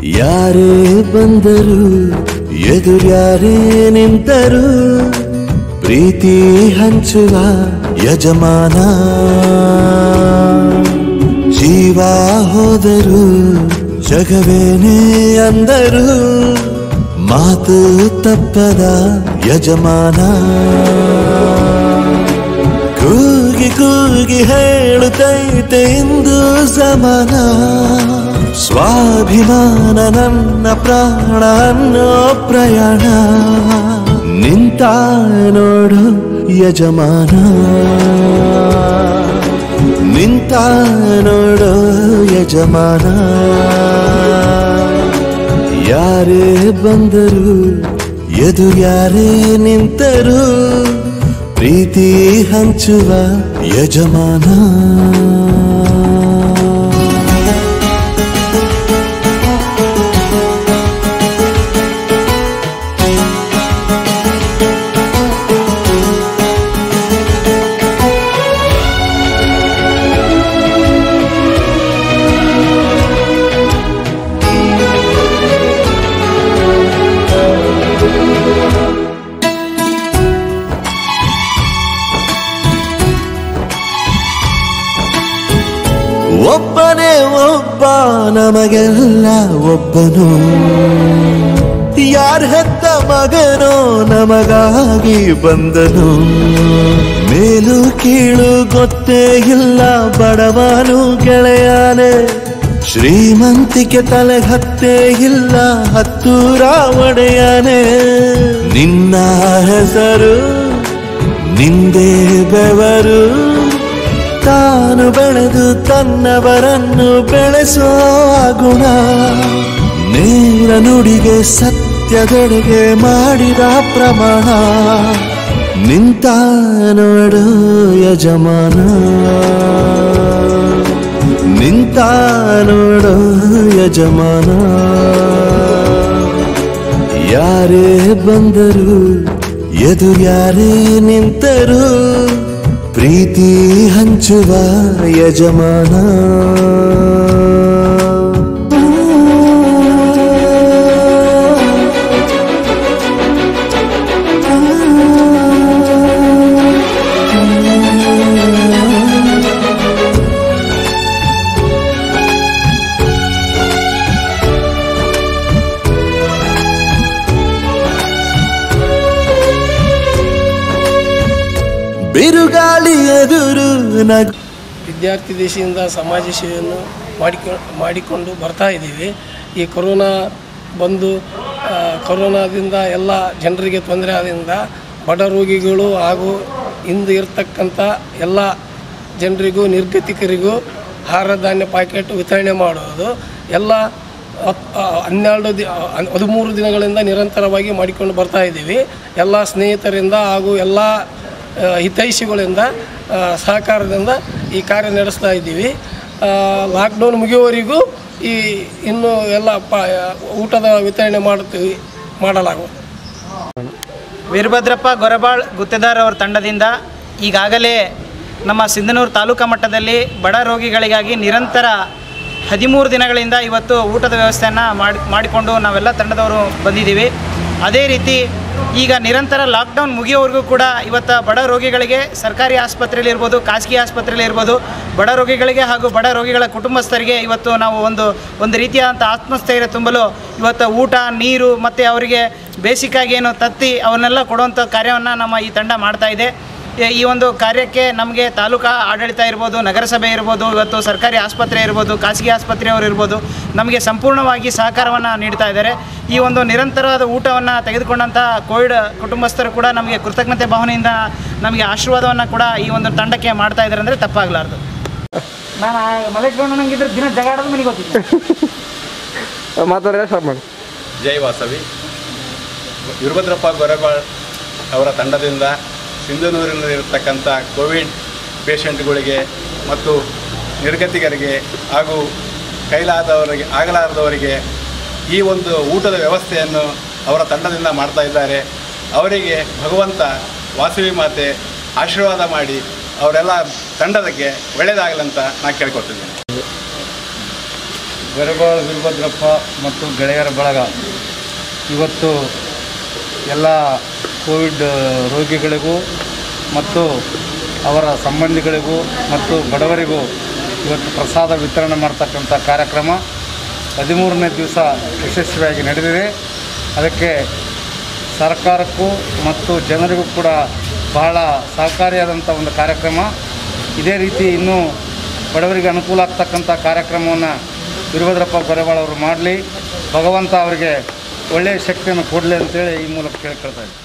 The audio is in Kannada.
ಯಾರೇ ಬಂದರು ಎದುರ್ಯಾರೇ ನಿಂತರು ಪ್ರೀತಿ ಹಂಚುವ ಯಜಮಾನ ಜೀವ ಹೋದರು ಜಗವೇನೇ ಅಂದರು ಮಾತು ತಪ್ಪದ ಯಜಮಾನ ಕೂಗಿ ಕೂಗಿ ಹೇಳುತ್ತೈತೆ ಇಂದು ಸಮಾನ ಸ್ವಾಭಿಮಾನ ನನ್ನ ಪ್ರಾಣ ಅನ್ನೋ ಪ್ರಯಾಣ ನಿಂತ ನೋಡು ಯಜಮಾನ ನಿಂತ ನೋಡು ಯಜಮಾನ ಯಾರೇ ಬಂದರು ಎದು ಯಾರೇ ನಿಂತರು ಪ್ರೀತಿ ಹಂಚುವ ಯಜಮಾನ ಒಬ್ಬನೇ ಒಬ್ಬ ನಮಗೆಲ್ಲ ಒಬ್ಬನು ಯಾರ ಹೆತ್ತ ಮಗನೋ ನಮಗಾಗಿ ಬಂದನು ಮೇಲು ಕೀಳು ಗೊತ್ತೇ ಇಲ್ಲ ಬಡವನು ಗೆಳೆಯಾನೆ ಶ್ರೀಮಂತಿಕೆ ತಲೆ ಹತ್ತೇ ಇಲ್ಲ ಹತ್ತೂರ ಒಡೆಯಾನೆ ನಿನ್ನ ಹೆಸರು ನಿಂದೇ ಬೆವರು ತಾನು ಬೆಳೆದು ತನ್ನವರನ್ನು ಬೆಳೆಸೋ ಗುಣ ನೇರ ನುಡಿಗೆ ಸತ್ಯದೆಡೆಗೆ ಮಾಡಿದ ಪ್ರಮಾಣ ನಿಂತ ನೋಡು ಯಜಮಾನ ನಿಂತ ನೋಡು ಯಜಮಾನ ಯಾರೇ ಬಂದರು ಎದು ಯಾರೇ ನಿಂತರು ಪ್ರೀತಿ ಹಂಚುವ ಯಜಮಾನ ಬಿರುಗಾಳಿ ಎದುರು ನಗು ವಿದ್ಯಾರ್ಥಿ ದೇಶದಿಂದ ಸಮಾಜ ಸೇವೆಯನ್ನು ಮಾಡಿಕೊ ಮಾಡಿಕೊಂಡು ಬರ್ತಾ ಇದ್ದೀವಿ ಈ ಕೊರೋನಾ ಬಂದು ಆ, ಕೊರೋನಾದಿಂದ ಎಲ್ಲ ಜನರಿಗೆ ತೊಂದರೆ ಆದ್ರಿಂದ ಬಡ ರೋಗಿಗಳು ಹಾಗೂ ಇಂದು ಇರ್ತಕ್ಕಂಥ ಎಲ್ಲ ಜನರಿಗೂ ನಿರ್ಗತಿಕರಿಗೂ ಆಹಾರ ಧಾನ್ಯ ಪ್ಯಾಕೆಟ್ ವಿತರಣೆ ಮಾಡುವುದು ಎಲ್ಲ ಹತ್- ಆ, ಹನ್ನೆರಡು ದಿ ಆ, ಹದಿಮೂರು ದಿನಗಳಿಂದ ನಿರಂತರವಾಗಿ ಮಾಡಿಕೊಂಡು ಬರ್ತಾ ಇದ್ದೀವಿ ಎಲ್ಲ ಸ್ನೇಹಿತರಿಂದ ಹಾಗೂ ಎಲ್ಲ ಆ, ಹಿತೈಷಿಗಳಿಂದ ಆ, ಸಹಕಾರದಿಂದ ಈ ಕಾರ್ಯ ನಡೆಸ್ತಾ ಇದ್ದೀವಿ ಆ, ಲಾಕ್ಡೌನ್ ಮುಗಿಯುವವರೆಗೂ ಈ ಇನ್ನು ಎಲ್ಲ ಪ ಊಟದ ವಿತರಣೆ ಮಾಡುತ್ತೀವಿ ಮಾಡಲಾಗುವುದು ವೀರಭದ್ರಪ್ಪ ಗೊರಬಾಳ್ ಗುತ್ತೇದಾರ್ ಅವರ ತಂಡದಿಂದ ಈಗಾಗಲೇ ನಮ್ಮ ಸಿಂಧನೂರು ತಾಲೂಕಾ ಮಟ್ಟದಲ್ಲಿ ಬಡ ರೋಗಿಗಳಿಗಾಗಿ ನಿರಂತರ ಹದಿಮೂರು ದಿನಗಳಿಂದ ಇವತ್ತು ಊಟದ ವ್ಯವಸ್ಥೆಯನ್ನು ಮಾಡಿ ಮಾಡಿಕೊಂಡು ನಾವೆಲ್ಲ ತಂಡದವರು ಬಂದಿದ್ದೀವಿ ಅದೇ ರೀತಿ ಈಗ ನಿರಂತರ ಲಾಕ್ಡೌನ್ ಮುಗಿಯೋವರೆಗೂ ಕೂಡ ಇವತ್ತು ಬಡ ರೋಗಿಗಳಿಗೆ ಸರ್ಕಾರಿ ಆಸ್ಪತ್ರೆಯಲ್ಲಿ ಇರ್ಬೋದು ಖಾಸಗಿ ಆಸ್ಪತ್ರೆಯಲ್ಲಿ ಇರ್ಬೋದು ಬಡ ರೋಗಿಗಳಿಗೆ ಹಾಗೂ ಬಡ ರೋಗಿಗಳ ಕುಟುಂಬಸ್ಥರಿಗೆ ಇವತ್ತು ನಾವು ಒಂದು ಒಂದು ರೀತಿಯಾದಂಥ ಆತ್ಮಸ್ಥೈರ್ಯ ತುಂಬಲು ಇವತ್ತು ಊಟ ನೀರು ಮತ್ತು ಅವರಿಗೆ ಬೇಸಿಕ್ಕಾಗಿ ಏನು ತತ್ತಿ ಅವನ್ನೆಲ್ಲ ಕೊಡುವಂಥ ಕಾರ್ಯವನ್ನು ನಮ್ಮ ಈ ತಂಡ ಮಾಡ್ತಾ ಇದೆ ಈ- ಈ ಒಂದು ಕಾರ್ಯಕ್ಕೆ ನಮಗೆ ತಾಲೂಕಾ ಆಡಳಿತ ಇರ್ಬೋದು ನಗರಸಭೆ ಇರ್ಬೋದು ಇವತ್ತು ಸರ್ಕಾರಿ ಆಸ್ಪತ್ರೆ ಇರ್ಬೋದು ಖಾಸಗಿ ಆಸ್ಪತ್ರೆಯವರು ಇರ್ಬೋದು ನಮಗೆ ಸಂಪೂರ್ಣವಾಗಿ ಸಹಕಾರವನ್ನು ನೀಡ್ತಾ ಇದ್ದಾರೆ ಈ ಒಂದು ನಿರಂತರವಾದ ಊಟವನ್ನು ತೆಗೆದುಕೊಂಡಂಥ ಕೋವಿಡ್ ಕುಟುಂಬಸ್ಥರು ಕೂಡ ನಮಗೆ ಕೃತಜ್ಞತೆ ಭಾವನೆಯಿಂದ ನಮಗೆ ಆಶೀರ್ವಾದವನ್ನು ಕೂಡ ಈ ಒಂದು ತಂಡಕ್ಕೆ ಮಾಡ್ತಾ ಇದ್ದಾರೆ ಅಂದರೆ ತಪ್ಪಾಗಲಾರ್ದು ನಾನು ಮಲೇಶ್ ನಂಗಿದ್ರೆ ದಿನ ಜಗಾಡೋದು ಮನೆಗೆ ಗೊತ್ತಿತ್ತು ಮಾತಾಡಿದ್ರೆ ಸ್ಟಾರ್ಟ್ ಮಾಡಿ ಜೈ ವಾಸವಿ ವೀರಭದ್ರಪ್ಪ ಗೊರಬಾಳ್ ಅವರ ತಂಡದಿಂದ ಸಿಂಧನೂರಿನಲ್ಲಿರತಕ್ಕಂಥ ಕೋವಿಡ್ ಪೇಷಂಟ್ಗಳಿಗೆ ಮತ್ತು ನಿರ್ಗತಿಕರಿಗೆ ಹಾಗೂ ಕೈಲಾದವರಿಗೆ ಆಗಲಾರದವರಿಗೆ ಈ ಒಂದು ಊಟದ ವ್ಯವಸ್ಥೆಯನ್ನು ಅವರ ತಂಡದಿಂದ ಮಾಡ್ತಾ ಇದ್ದಾರೆ ಅವರಿಗೆ ಭಗವಂತ ವಾಸವಿ ಮಾತೆ ಆಶೀರ್ವಾದ ಮಾಡಿ ಅವರೆಲ್ಲ ತಂಡದಕ್ಕೆ ಒಳ್ಳೆಯದಾಗಲಂತ ನಾನು ಕೇಳ್ಕೊಳ್ತಿದ್ದೇನೆ ಗರಬಾಳ್ ವೀರಭದ್ರಪ್ಪ ಮತ್ತು ಗೆಳೆಯರ ಬಳಗ ಇವತ್ತು ಎಲ್ಲ ಕೋವಿಡ್ ರೋಗಿಗಳಿಗೂ ಮತ್ತು ಅವರ ಸಂಬಂಧಿಗಳಿಗೂ ಮತ್ತು ಬಡವರಿಗೂ ಇವತ್ತು ಪ್ರಸಾದ ವಿತರಣೆ ಮಾಡ್ತಕ್ಕಂಥ ಕಾರ್ಯಕ್ರಮ ಹದಿಮೂರನೇ ದಿವಸ ಯಶಸ್ವಿಯಾಗಿ ನಡೆದಿದೆ ಅದಕ್ಕೆ ಸರ್ಕಾರಕ್ಕೂ ಮತ್ತು ಜನರಿಗೂ ಕೂಡ ಬಹಳ ಸಹಕಾರಿಯಾದಂಥ ಒಂದು ಕಾರ್ಯಕ್ರಮ ಇದೇ ರೀತಿ ಇನ್ನೂ ಬಡವರಿಗೆ ಅನುಕೂಲ ಆಗ್ತಕ್ಕಂಥ ಕಾರ್ಯಕ್ರಮವನ್ನು ವೀರಭದ್ರಪ್ಪ ಗೊರೆವಾಳ್ ಅವರು ಮಾಡಲಿ ಭಗವಂತ ಅವರಿಗೆ ಒಳ್ಳೆಯ ಶಕ್ತಿಯನ್ನು ಕೊಡಲಿ ಅಂತೇಳಿ ಈ ಮೂಲಕ ಕೇಳ್ಕೊಳ್ತಾ ಇದ್ದೀನಿ